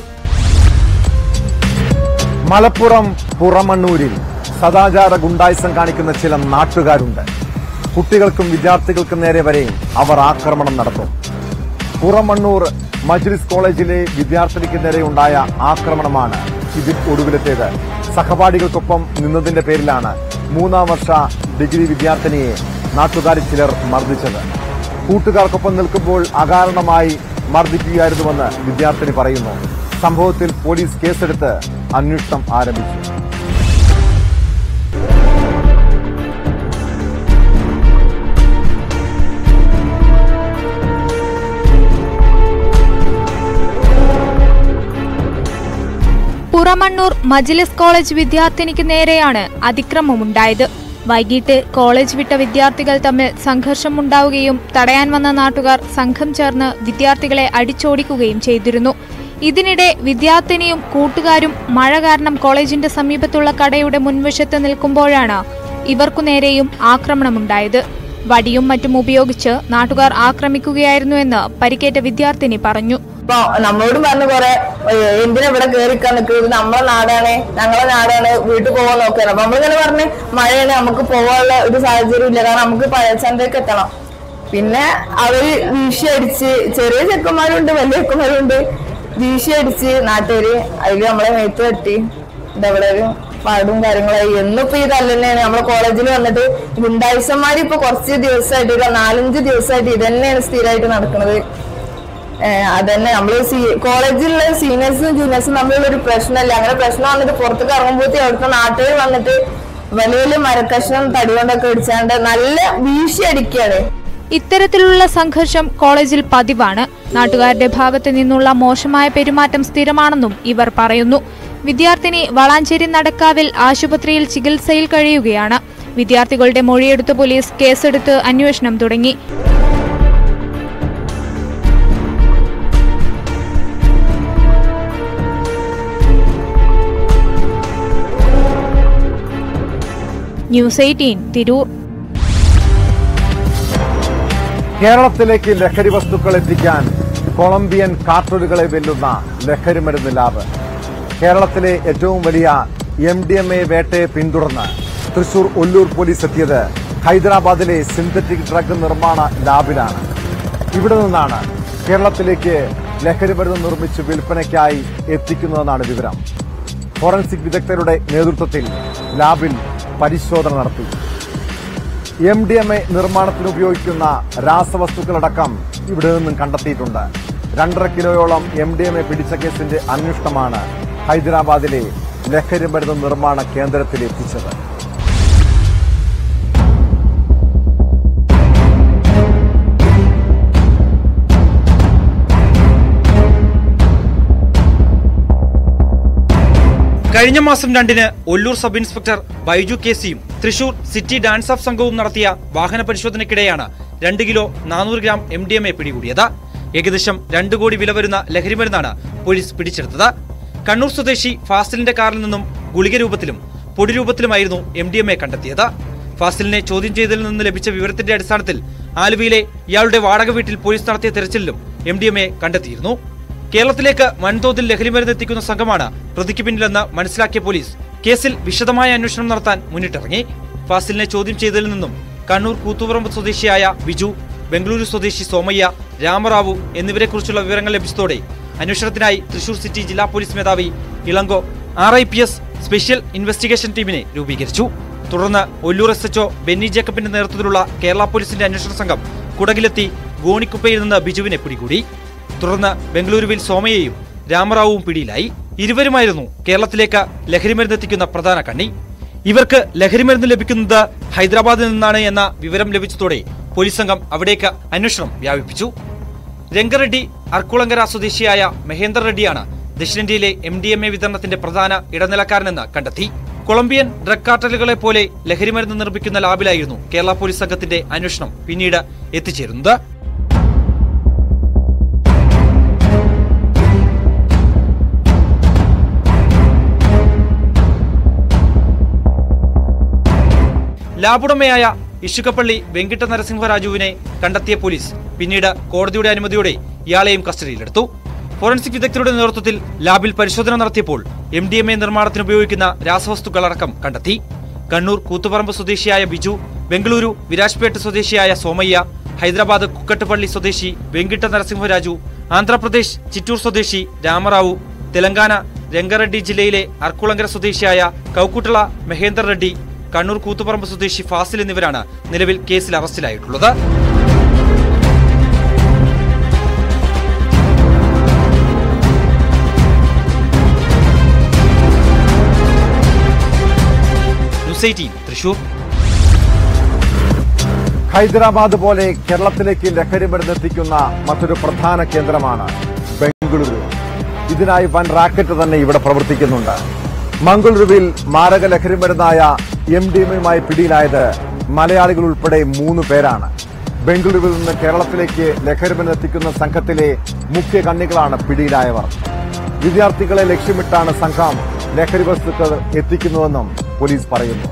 മലപ്പുറം പുറമണ്ണൂരിൽ സദാചാര ഗുണ്ടായിസം കാണിക്കുന്ന ചില നാട്ടുകാരുണ്ട് കുട്ടികൾക്കും വിദ്യാർത്ഥികൾക്കും നേരെ വരെ അവർ ആക്രമണം നടത്തും പുറമണ്ണൂർ മജ്ലിസ് കോളേജിലെ വിദ്യാർത്ഥിനിക്ക് നേരെ ഉണ്ടായ ആക്രമണമാണ് ഇതിൽ ഒടുവിലത്തേത് സഹപാഠികൾക്കൊപ്പം നിന്നതിന്റെ പേരിലാണ് മൂന്നാം വർഷ ഡിഗ്രി വിദ്യാർത്ഥിനിയെ നാട്ടുകാരിൽ ചിലർ മർദ്ദിച്ചത് കൂട്ടുകാർക്കൊപ്പം നിൽക്കുമ്പോൾ അകാരണമായി മർദ്ദിക്കുകയായിരുന്നുവെന്ന് വിദ്യാർത്ഥിനി പറയുന്നു സംഭവത്തിൽ പോലീസ് കേസെടുത്ത് അന്വേഷണം ആരംഭിച്ചു പുറമണ്ണൂർ മജ്ലിസ് കോളേജ് വിദ്യാർത്ഥിനിക്ക് നേരെയാണ് അതിക്രമമുണ്ടായത് വൈകിട്ട് കോളേജ് വിട്ട വിദ്യാർത്ഥികൾ തമ്മിൽ സംഘർഷമുണ്ടാവുകയും തടയാൻ വന്ന നാട്ടുകാർ സംഘം ചേർന്ന് വിദ്യാർത്ഥികളെ അടിച്ചോടിക്കുകയും ചെയ്തിരുന്നു ഇതിനിടെ വിദ്യാർത്ഥിനിയും കൂട്ടുകാരും മഴ കാരണം കോളേജിന്റെ സമീപത്തുള്ള കടയുടെ മുൻവശത്ത് നിൽക്കുമ്പോഴാണ് ഇവർക്കു നേരെയും ആക്രമണമുണ്ടായത് വടിയും മറ്റും ഉപയോഗിച്ച് നാട്ടുകാർ ആക്രമിക്കുകയായിരുന്നുവെന്ന് പരിക്കേറ്റ വിദ്യാർത്ഥിനി പറഞ്ഞു ഇപ്പൊ നമ്മളോടും പറഞ്ഞു കൊറേ "ഏയ് എന്തിനാ ഇവിടെ കേറിക്കാൻ നിൽക്കുന്നത് നമ്മളെ നാടാണ് ഞങ്ങളെ നാടാണ് വീട്ടിൽ പോകാൻ നോക്കുകയാണ് അപ്പൊ നമ്മളിങ്ങനെ പറഞ്ഞ് മഴയാണ് നമുക്ക് പോകാനുള്ള ഒരു സാഹചര്യം ഇല്ല കാരണം നമുക്ക് പഴച്ചന്തയ്ക്ക് എത്തണം പിന്നെ അവര് വീശി അടിച്ച് ചെറിയ ചെക്കന്മാരുണ്ട് വലിയ ചെക്കന്മാരുണ്ട് വീശി അടിച്ച് നാട്ടുകാര് അതില് നമ്മളെ മേത്ത് തട്ടി ഇതവിടെ ഒരു പാടും കാര്യങ്ങളായി എന്നിപ്പോ ഈ തന്നെയാണ് നമ്മളെ കോളേജിൽ വന്നിട്ട് ഗുണ്ടായിസന്മാര് ഇപ്പൊ കുറച്ച് ദിവസമായിട്ട് ഒരു നാലഞ്ച് ദിവസമായിട്ട് ഇതന്നെയാണ് സ്ഥിരമായിട്ട് നടക്കുന്നത് ഏഹ് അതന്നെ നമ്മള് സീ- കോളേജിലുള്ള സീനിയേഴ്സും ജൂനിയേഴ്സും തമ്മിലുള്ള ഒരു പ്രശ്നമല്ല അങ്ങനെ പ്രശ്നം വന്നിട്ട് പുറത്തേക്ക് ഇറങ്ങുമ്പോഴത്തേ അവിടുത്തെ നാട്ടുകാർ വന്നിട്ട് വലിയ വലിയ മരക്കഷ്ണം തടി കൊണ്ടൊക്കെ അടിച്ചാണ്ട് നല്ല വീശി അടിക്കാണ് ഇത്തരത്തിലുള്ള സംഘർഷം കോളേജിൽ പതിവാണ് നാട്ടുകാരുടെ ഭാഗത്തു നിന്നുള്ള മോശമായ പെരുമാറ്റം സ്ഥിരമാണെന്നും ഇവർ പറയുന്നു വിദ്യാർത്ഥിനി വളാഞ്ചേരി നടക്കാവിൽ ആശുപത്രിയിൽ ചികിത്സയിൽ കഴിയുകയാണ് വിദ്യാർത്ഥികളുടെ മൊഴിയെടുത്ത് പോലീസ് കേസെടുത്ത് അന്വേഷണം തുടങ്ങി ന്യൂസ് എയ്റ്റീൻ തിരൂർ കേരളത്തിലേക്ക് ലഹരി വസ്തുക്കൾ എത്തിക്കാൻ കൊളംബിയൻ കാർട്ടലുകളെ വെല്ലുന്ന ലഹരി മരുന്ന് ലാബ് കേരളത്തിലെ ഏറ്റവും വലിയ എം ഡി എം എ വേട്ടയെ പിന്തുടർന്ന് തൃശൂർ ഒല്ലൂർ പോലീസ് എത്തിയത് ഹൈദരാബാദിലെ സിന്തറ്റിക് ഡ്രഗ് നിർമ്മാണ ലാബിലാണ് ഇവിടെ നിന്നാണ് കേരളത്തിലേക്ക് ലഹരി മരുന്ന് നിർമ്മിച്ച് വിൽപ്പനയ്ക്കായി എത്തിക്കുന്നതെന്നാണ് വിവരം ഫോറൻസിക് വിദഗ്ധരുടെ നേതൃത്വത്തിൽ ലാബിൽ പരിശോധന നടത്തി എം ഡി എം എ നിർമ്മാണത്തിന് ഉപയോഗിക്കുന്ന രാസവസ്തുക്കളടക്കം ഇവിടെ നിന്നും കണ്ടെത്തിയിട്ടുണ്ട് രണ്ടര കിലോയോളം എം ഡി എം എ പിടിച്ച കേസിന്റെ അന്വേഷണമാണ് ഹൈദരാബാദിലെ ലഹരി മരുന്ന് നിർമ്മാണ കേന്ദ്രത്തിൽ എത്തിച്ചത് കഴിഞ്ഞ മാസം രണ്ടിന് Ollur sub inspector Baiju K സിയും തൃശൂർ സിറ്റി ഡാൻസ് ഓഫ് സംഘവും നടത്തിയ വാഹന പരിശോധനയ്ക്കിടെയാണ് രണ്ട് കിലോ നാനൂറ് gram M D M A പിടികൂടിയത് ഏകദേശം രണ്ട് കോടി വില വരുന്ന ലഹരിമരുന്നാണ് പോലീസ് പിടിച്ചെടുത്തത് കണ്ണൂർ സ്വദേശി ഫാസിലിന്റെ കാറിൽ നിന്നും ഗുളിക രൂപത്തിലും പൊടി രൂപത്തിലുമായിരുന്നു എം ഡി എം എ കണ്ടെത്തിയത് ഫാസിലിനെ ചോദ്യം ചെയ്തതിൽ നിന്ന് ലഭിച്ച വിവരത്തിന്റെ അടിസ്ഥാനത്തിൽ ആലുവയിലെ ഇയാളുടെ വാടക വീട്ടിൽ പോലീസ് നടത്തിയ തെരച്ചിലിലും എം ഡി എം എ കണ്ടെത്തിയിരുന്നു കേരളത്തിലേക്ക് വൻതോതിൽ ലഹരിമരുന്ന് എത്തിക്കുന്ന സംഘമാണ് പ്രതിക്ക് പിന്നിലെന്ന് മനസ്സിലാക്കിയ പോലീസ് കേസിൽ വിശദമായ അന്വേഷണം നടത്താൻ മുന്നിട്ടിറങ്ങി ഫാസിലിനെ ചോദ്യം ചെയ്തതിൽ നിന്നും കണ്ണൂർ കൂത്തുപറമ്പ് സ്വദേശിയായ ബിജു ബംഗളൂരു സ്വദേശി സോമയ്യ രാമറാവു എന്നിവരെക്കുറിച്ചുള്ള വിവരങ്ങൾ ലഭിച്ചതോടെ അന്വേഷണത്തിനായി തൃശൂർ സിറ്റി ജില്ലാ പോലീസ് മേധാവി Ilango R I P S special investigation ടീമിനെ രൂപീകരിച്ചു തുടർന്ന് ഒല്ലൂർ എസ് എച്ച്ഒ ബെന്നി ജേക്കബിന്റെ നേതൃത്വത്തിലുള്ള കേരള പോലീസിന്റെ അന്വേഷണ സംഘം കുടകിലെത്തി ഗോണിക്കുപ്പയിൽ നിന്ന് ബിജുവിനെ പിടികൂടി തുടർന്ന് ബംഗളൂരുവിൽ സോമയെയും രാമറാവുവും പിടിയിലായി ഇരുവരുമായിരുന്നു കേരളത്തിലേക്ക് ലഹരിമരുന്ന് എത്തിക്കുന്ന പ്രധാന കണ്ണി ഇവർക്ക് ലഹരിമരുന്ന് ലഭിക്കുന്നത് ഹൈദരാബാദിൽ നിന്നാണ് എന്ന വിവരം ലഭിച്ചതോടെ പോലീസ് സംഘം അവിടേക്ക് അന്വേഷണം വ്യാപിപ്പിച്ചു രംഗറെഡ്ഡി അർക്കുളങ്കര സ്വദേശിയായ മഹേന്ദർ റെഡ്ഡിയാണ് ദക്ഷിണേന്ത്യയിലെ എം ഡി എം എ വിതരണത്തിന്റെ പ്രധാന ഇടനിലക്കാരനെന്ന് കണ്ടെത്തി കൊളംബിയൻ ഡ്രഗ് കാർട്ടലുകളെ പോലെ ലഹരിമരുന്ന് നിർമ്മിക്കുന്ന ലാബിലായിരുന്നു കേരള പോലീസ് സംഘത്തിന്റെ അന്വേഷണം പിന്നീട് എത്തിച്ചേരുന്നത് ലാബുടമയായ ഇഷുക്കപ്പള്ളി വെങ്കിട്ട നരസിംഹരാജുവിനെ കണ്ടെത്തിയ പോലീസ് പിന്നീട് കോടതിയുടെ അനുമതിയോടെ ഇയാളെയും കസ്റ്റഡിയിലെടുത്തു ഫോറൻസിക് വിദഗ്ധരുടെ നേതൃത്വത്തിൽ ലാബിൽ പരിശോധന നടത്തിയപ്പോൾ എം ഡി എം എ നിർമ്മാണത്തിന് ഉപയോഗിക്കുന്ന രാസവസ്തുക്കളടക്കം കണ്ടെത്തി കണ്ണൂർ കൂത്തുപറമ്പ് സ്വദേശിയായ ബിജു ബംഗളൂരു വിരാജ്പേട്ട് സ്വദേശിയായ സോമയ്യ ഹൈദരാബാദ് കുക്കട്ടുപള്ളി സ്വദേശി വെങ്കിട്ട നരസിംഹരാജു ആന്ധ്രാപ്രദേശ് ചിറ്റൂർ സ്വദേശി രാമറാവു തെലങ്കാന രംഗറെഡ്ഡി ജില്ലയിലെ അർക്കുളങ്കര സ്വദേശിയായ കൗക്കുട്ടള മഹേന്ദർ റെഡ്ഡി കണ്ണൂർ കൂത്തുപറമ്പ് സ്വദേശി ഫാസിൽ എന്നിവരാണ് നിലവിൽ കേസിൽ അറസ്റ്റിലായിട്ടുള്ളത് ന്യൂസ് എയ്റ്റീൻ തൃശൂർ ഹൈദരാബാദ് പോലെ കേരളത്തിലേക്ക് ലഹരി മരുന്ന് എത്തിക്കുന്ന മറ്റൊരു പ്രധാന കേന്ദ്രമാണ് ബംഗളൂരു ഇതിനായി വൻ റാക്കറ്റ് തന്നെ ഇവിടെ പ്രവർത്തിക്കുന്നുണ്ട് മംഗളൂരുവിൽ മാരക ലഹരി മരുന്നായ എം ഡി എമ്മുമായി പിടിയിലായത് മലയാളികൾ ഉൾപ്പെടെ മൂന്ന് പേരാണ് ബംഗളൂരുവിൽ നിന്ന് കേരളത്തിലേക്ക് ലഹരി മരുന്ന് എത്തിക്കുന്ന സംഘത്തിലെ മുഖ്യ കണ്ണികളാണ് പിടിയിലായവർ വിദ്യാർത്ഥികളെ ലക്ഷ്യമിട്ടാണ് സംഘം ലഹരി വസ്തുക്കൾ എത്തിക്കുന്നതെന്നും പോലീസ് പറയുന്നു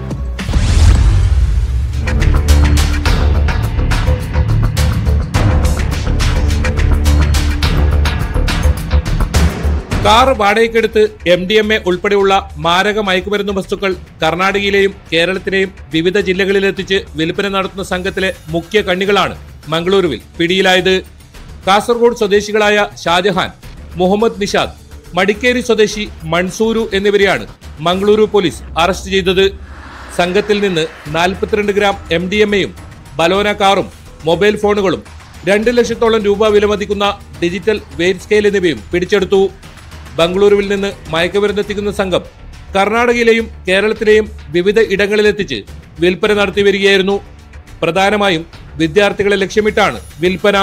കാർ വാടകയ്ക്കെടുത്ത് എം ഡി എം എ ഉൾപ്പെടെയുള്ള മാരക മയക്കുമരുന്ന് വസ്തുക്കൾ കർണാടകയിലെയും കേരളത്തിലെയും വിവിധ ജില്ലകളിലെത്തിച്ച് വിൽപ്പന നടത്തുന്ന സംഘത്തിലെ മുഖ്യ കണ്ണികളാണ് മംഗളൂരുവിൽ പിടിയിലായത് കാസർഗോഡ് സ്വദേശികളായ ഷാജഹാൻ മുഹമ്മദ് നിഷാദ് മടിക്കേരി സ്വദേശി മൺസൂരു എന്നിവരെയാണ് മംഗളൂരു പോലീസ് അറസ്റ്റ് ചെയ്തത് സംഘത്തിൽ നിന്ന് നാൽപ്പത്തിരണ്ട് ഗ്രാം എം ഡി എം എയും ബലോന കാറും മൊബൈൽ ഫോണുകളും രണ്ട് ലക്ഷത്തോളം രൂപ വിലമതിക്കുന്ന ഡിജിറ്റൽ വെയിറ്റ് സ്കെയിൽ എന്നിവയും പിടിച്ചെടുത്തു ബംഗളൂരുവിൽ നിന്ന് മയക്കുമരുന്നെത്തിക്കുന്ന സംഘം കർണാടകയിലെയും കേരളത്തിലെയും വിവിധ ഇടങ്ങളിലെത്തിച്ച് വിൽപ്പന നടത്തി വരികയായിരുന്നു പ്രധാനമായും വിദ്യാർത്ഥികളെ ലക്ഷ്യമിട്ടാണ് വിൽപ്പന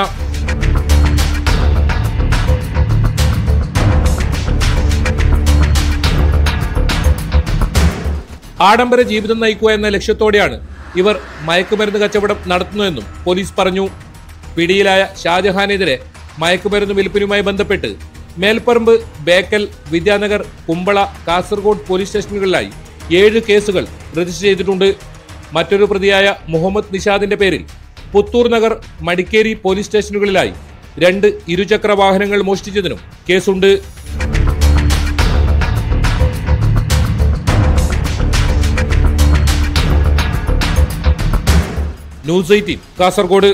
ആഡംബര ജീവിതം നയിക്കുക എന്ന ലക്ഷ്യത്തോടെയാണ് ഇവർ മയക്കുമരുന്ന് കച്ചവടം നടത്തുന്നതെന്നും പോലീസ് പറഞ്ഞു പിടിയിലായ ഷാജഹാനെതിരെ മയക്കുമരുന്ന് വിൽപ്പനയുമായി ബന്ധപ്പെട്ട് മേൽപ്പറമ്പ് ബേക്കൽ വിദ്യാനഗർ കുമ്പള കാസർഗോഡ് പോലീസ് സ്റ്റേഷനുകളിലായി ഏഴ് കേസുകൾ രജിസ്റ്റർ ചെയ്തിട്ടുണ്ട് മറ്റൊരു പ്രതിയായ മുഹമ്മദ് നിഷാദിന്റെ പേരിൽ പുത്തൂർ നഗർ മടിക്കേരി പോലീസ് സ്റ്റേഷനുകളിലായി രണ്ട് ഇരുചക്ര വാഹനങ്ങൾ മോഷ്ടിച്ചതിനും കേസുണ്ട് ന്യൂസ് എയ്റ്റീൻ കാസർഗോഡ്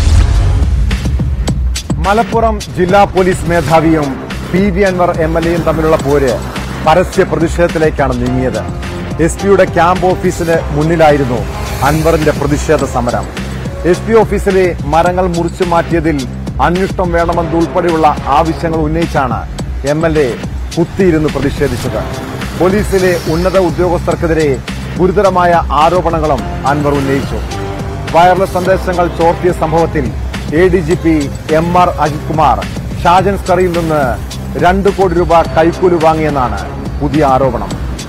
മലപ്പുറം ജില്ലാ പോലീസ് മേധാവിയും P V Anvar M L എയും തമ്മിലുള്ള പോര് പരസ്യ പ്രതിഷേധത്തിലേക്കാണ് നീങ്ങിയത് എസ് പിയുടെ ക്യാമ്പ് ഓഫീസിന് മുന്നിലായിരുന്നു അൻവറിന്റെ പ്രതിഷേധ സമരം എസ് പി ഓഫീസിലെ മരങ്ങൾ മുറിച്ചു മാറ്റിയതിൽ അന്വേഷണം വേണമെന്നുൾപ്പെടെയുള്ള ആവശ്യങ്ങൾ ഉന്നയിച്ചാണ് എം എൽ എ കുത്തിയിരുന്ന് പ്രതിഷേധിച്ചത് പോലീസിലെ ഉന്നത ഉദ്യോഗസ്ഥർക്കെതിരെ ഗുരുതരമായ ആരോപണങ്ങളും അൻവർ ഉന്നയിച്ചു വയർലെസ് സന്ദേശങ്ങൾ ചോർത്തിയ സംഭവത്തിൽ A D G P M R Ajith Kumar Shajan സ്കറിയിൽ നിന്ന് രണ്ട് കോടി രൂപ കൈക്കൂലി വാങ്ങിയെന്നാണ് പുതിയ ആരോപണം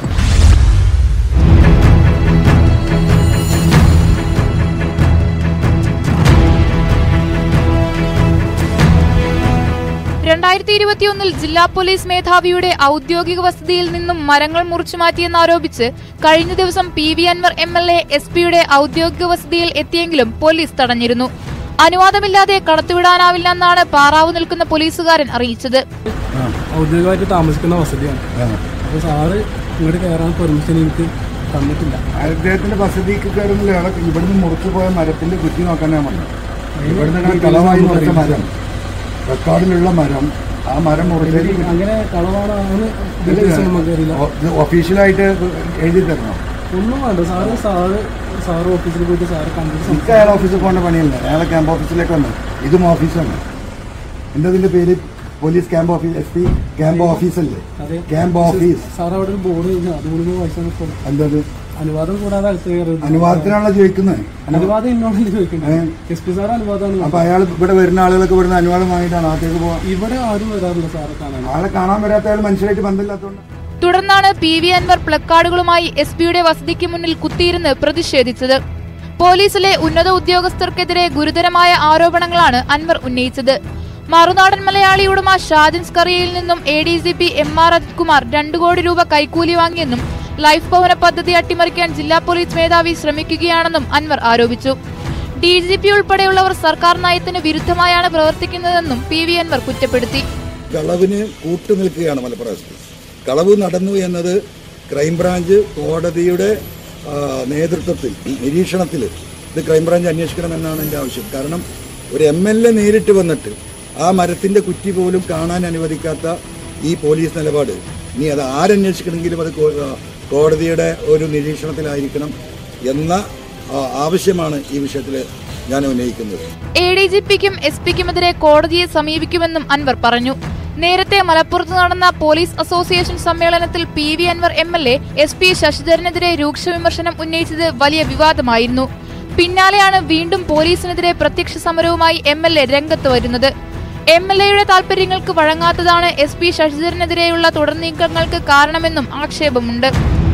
രണ്ടായിരത്തി ഇരുപത്തിയൊന്നിൽ ജില്ലാ പോലീസ് മേധാവിയുടെ ഔദ്യോഗിക വസതിയിൽ നിന്നും മരങ്ങൾ മുറിച്ചു മാറ്റിയെന്നാരോപിച്ച് കഴിഞ്ഞ ദിവസം P V Anvar M L A S പിയുടെ ഔദ്യോഗിക വസതിയിൽ എത്തിയെങ്കിലും പോലീസ് തടഞ്ഞിരുന്നു അനുവാദമില്ലാതെ കടത്തിവിടാനാവില്ലെന്നാണ് പാറാവ് നിൽക്കുന്ന പോലീസുകാരൻ അറിയിച്ചത് ഔദ്യോഗികമായിട്ട് താമസിക്കുന്ന വസതിയാണ് അപ്പോൾ സാറ് ഇങ്ങോട്ട് കയറാൻ പെർമിഷൻ എനിക്ക് തന്നിട്ടില്ല അദ്ദേഹത്തിന്റെ വസതിക്ക് കയറുന്നില്ല ഇവിടുന്ന് മുറിച്ചു പോയ മരത്തിന്റെ കുറ്റി നോക്കാനാണ് വന്നത് ഇവിടുന്ന് കളവായി മുറിച്ച മരം റെക്കോർഡിലുള്ള മരം ആ മരം മുറിച്ചതിൽ അങ്ങനെ കളവാണെന്ന് ഇതിന്റെ ദിവസം നമുക്കറിയില്ല ഒഫീഷ്യലായിട്ട് എഴുതി തരണം ഒന്നും വേണ്ട സാറ് സാറ് സാറ് ഓഫീസിൽ പോയിട്ട് സാറ് കണ്ടിട്ട് എനിക്ക് അയാൾ ഓഫീസിൽ പോകേണ്ട പണിയല്ല അയാളെ ക്യാമ്പ് ഓഫീസിലേക്ക് വന്നു ഇതും ഓഫീസാണ് എന്താ ഇതിന്റെ പേര് police camp office S P camp ഓഫീസല്ലേ അതെ ക്യാമ്പ് ഓഫീസ് സാർ അവിടെ ഒരു ബോർഡ് കഴിഞ്ഞു അതുകൊണ്ട് പൈസ എന്തത് അനുവാദം കൂടാതെ അകത്ത് കയറരുത് അനുവാദത്തിനാണല്ലോ ചോദിക്കുന്നത് അനുവാദം എന്നോടല്ലേ ചോദിക്കുന്നത് എസ് പി സാർ അനുവാദമാണ് അപ്പൊ അയാൾ ഇവിടെ വരുന്ന ആളുകളൊക്കെ ഇവിടുന്ന് അനുവാദം വാങ്ങിയിട്ടാണ് അകത്തേക്ക് പോവാ ഇവിടെ ആരും വരാറില്ല സാറെ കാണാൻ ആളെ കാണാൻ വരാത്ത അയാൾ മനുഷ്യരായിട്ട് ബന്ധമില്ലാത്തതുകൊണ്ട് തുടർന്നാണ് പി വി അൻവർ പ്ലക്കാർഡുകളുമായി എസ് പിയുടെ വസതിക്ക് മുന്നിൽ കുത്തിയിരുന്ന് പ്രതിഷേധിച്ചത് പോലീസിലെ ഉന്നത ഉദ്യോഗസ്ഥർക്കെതിരെ ഗുരുതരമായ ആരോപണങ്ങളാണ് അൻവർ ഉന്നയിച്ചത് മറുനാടൻ മലയാളി ഉടമ ഷാജൻ സ്കറിയയിൽ നിന്നും A D G P M R Ajith Kumar രണ്ടു കോടി രൂപ കൈക്കൂലി വാങ്ങിയെന്നും ലൈഫ് ഭവന പദ്ധതി അട്ടിമറിക്കാൻ ജില്ലാ പോലീസ് മേധാവി ശ്രമിക്കുകയാണെന്നും അൻവർ ആരോപിച്ചു ഡി ജി പി ഉൾപ്പെടെയുള്ളവർ സർക്കാർ നയത്തിന് വിരുദ്ധമായാണ് പ്രവർത്തിക്കുന്നതെന്നും പി വി അൻവർ കുറ്റപ്പെടുത്തി കളവിന് കൂട്ടുനിൽക്കുകയാണ് മലപ്പുറം എസ് പി കളവ് നടന്നു എന്നത് ക്രൈംബ്രാഞ്ച് കോടതിയുടെ ആ, നേതൃത്വത്തിൽ നിരീക്ഷണത്തിൽ ഇത് ക്രൈംബ്രാഞ്ച് അന്വേഷിക്കണമെന്നാണ് എൻ്റെ ആവശ്യം കാരണം ഒരു എം എൽ എ നേരിട്ട് വന്നിട്ട് ആ മരത്തിൻ്റെ കുറ്റി പോലും കാണാൻ അനുവദിക്കാത്ത ഈ പോലീസ് നിലപാട് ഇനി അത് ആരന്വേഷിക്കണമെങ്കിലും അത് കോ- ആ, കോടതിയുടെ ഒരു നിരീക്ഷണത്തിലായിരിക്കണം എന്ന ആ, ആവശ്യമാണ് ഈ വിഷയത്തിൽ ഞാൻ ഉന്നയിക്കുന്നത് എ ഡി ജി പിക്കും എസ് പിക്കുമെതിരെ കോടതിയെ സമീപിക്കുമെന്നും അൻവർ പറഞ്ഞു നേരത്തെ മലപ്പുറത്ത് നടന്ന പോലീസ് അസോസിയേഷൻ സമ്മേളനത്തിൽ P V Anvar M L A S P ശശിധരനെതിരെ രൂക്ഷ വിമർശനം ഉന്നയിച്ചത് വലിയ വിവാദമായിരുന്നു പിന്നാലെയാണ് വീണ്ടും പോലീസിനെതിരെ പ്രത്യക്ഷ സമരവുമായി എം എൽ എ രംഗത്ത് വരുന്നത് എം എൽ എയുടെ താൽപര്യങ്ങൾക്ക് വഴങ്ങാത്തതാണ് എസ് പി ശശിധരനെതിരെയുള്ള തുടർ നീക്കങ്ങൾക്ക് കാരണമെന്നും ആക്ഷേപമുണ്ട്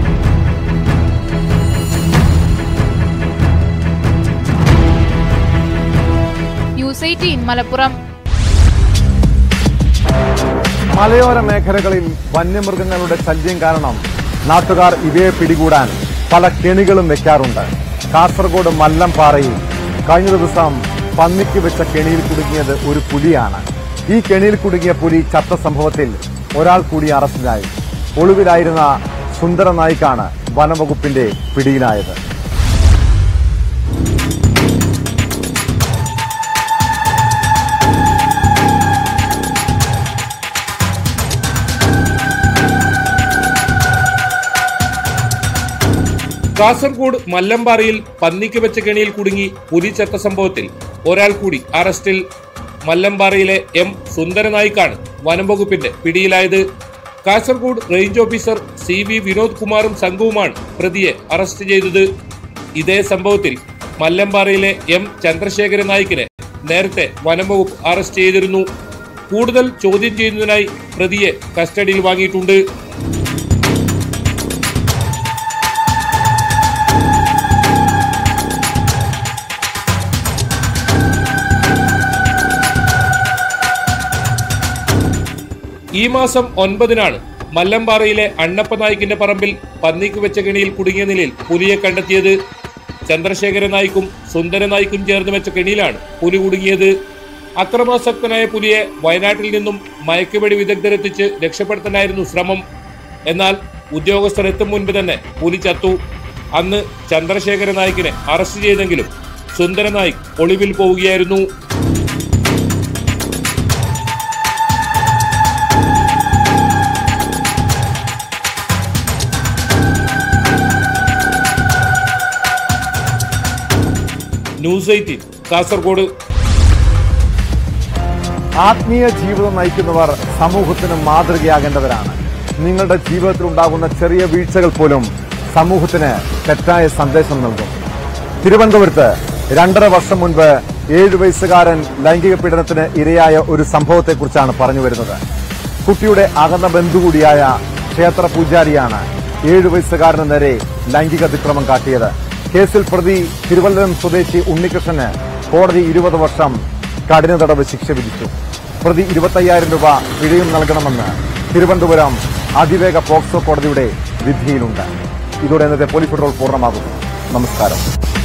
ന്യൂസ് എയ്റ്റീൻ മലപ്പുറം മലയോര മേഖലകളിൽ വന്യമൃഗങ്ങളുടെ ശല്യം കാരണം നാട്ടുകാർ ഇവയെ പിടികൂടാൻ പല കെണികളും വെക്കാറുണ്ട് കാസർഗോഡ് മല്ലംപാറയിൽ കഴിഞ്ഞ ദിവസം പന്നിക്ക് വെച്ച കെണിയിൽ കുടുങ്ങിയത് ഒരു പുലിയാണ് ഈ കെണിയിൽ കുടുങ്ങിയ പുലി ചത്ത സംഭവത്തിൽ ഒരാൾ കൂടി അറസ്റ്റിലായി ഒളിവിലായിരുന്ന സുന്ദര നായിക്കാണ് വനംവകുപ്പിന്റെ പിടിയിലായത് കാസർഗോഡ് മല്ലമ്പാറയിൽ പന്നിക്ക് വെച്ച കെണിയിൽ കുടുങ്ങി പുലി ചത്ത സംഭവത്തിൽ ഒരാൾ കൂടി അറസ്റ്റിൽ മല്ലമ്പാറയിലെ എം സുന്ദരനായിക്കാണ് വനംവകുപ്പിന്റെ പിടിയിലായത് Kasaragod range officer C V Vinod കുമാറും സംഘവുമാണ് പ്രതിയെ അറസ്റ്റ് ചെയ്തത് ഇതേ സംഭവത്തിൽ മല്ലമ്പാറയിലെ എം ചന്ദ്രശേഖരൻ നായിക്കിനെ നേരത്തെ വനംവകുപ്പ് അറസ്റ്റ് ചെയ്തിരുന്നു കൂടുതൽ ചോദ്യം ചെയ്യുന്നതിനായി പ്രതിയെ കസ്റ്റഡിയിൽ വാങ്ങിയിട്ടുണ്ട് ഈ മാസം ഒൻപതിനാണ് മല്ലമ്പാറയിലെ അണ്ണപ്പ നായിക്കിന്റെ പറമ്പിൽ പന്നിക്ക് വെച്ച കെണിയിൽ കുടുങ്ങിയ നിലയിൽ പുലിയെ കണ്ടെത്തിയത് ചന്ദ്രശേഖര നായിക്കും സുന്ദര നായിക്കും ചേർന്ന് വെച്ച കെണിയിലാണ് പുലി കുടുങ്ങിയത് അക്രമാസക്തനായ പുലിയെ വയനാട്ടിൽ നിന്നും മയക്കുവെടി വിദഗ്ധരെത്തിച്ച് രക്ഷപ്പെടുത്താനായിരുന്നു ശ്രമം എന്നാൽ ഉദ്യോഗസ്ഥർ എത്തും മുൻപ് തന്നെ പുലി ചത്തു അന്ന് ചന്ദ്രശേഖര നായിക്കിനെ അറസ്റ്റ് ചെയ്തെങ്കിലും സുന്ദര നായിക് ഒളിവിൽ പോവുകയായിരുന്നു ന്യൂസ് എയ്റ്റീൻ കാസർഗോഡ് ആത്മീയ ജീവിതം നയിക്കുന്നവർ സമൂഹത്തിന് മാതൃകയാകേണ്ടവരാണ് നിങ്ങളുടെ ജീവിതത്തിൽ ഉണ്ടാകുന്ന ചെറിയ വീഴ്ചകൾ പോലും സമൂഹത്തിന് തെറ്റായ സന്ദേശം നൽകും തിരുവനന്തപുരത്ത് രണ്ടര വർഷം മുൻപ് ഏഴു വയസ്സുകാരൻ ലൈംഗിക പീഡനത്തിന് ഇരയായ ഒരു സംഭവത്തെക്കുറിച്ചാണ് പറഞ്ഞു വരുന്നത് കുട്ടിയുടെ അകന്ന ബന്ധു കൂടിയായ ക്ഷേത്ര പൂജാരിയാണ് ഏഴു വയസ്സുകാരന് നേരെ ലൈംഗിക അതിക്രമം കാട്ടിയത് കേസിൽ പ്രതി തിരുവനന്തപുരം സ്വദേശി ഉണ്ണികൃഷ്ണന് കോടതി ഇരുപത് വർഷം കഠിന തടവ് ശിക്ഷ വിധിച്ചു പ്രതി ഇരുപത്തയ്യായിരം രൂപ പിഴയും നൽകണമെന്ന് തിരുവനന്തപുരം അതിവേഗ പോക്സോ കോടതിയുടെ വിധിയിലുണ്ട് ഇതോടെ ഇന്നത്തെ പോലീസ് പെട്രോൾ പൂർണ്ണമാകുന്നു നമസ്കാരം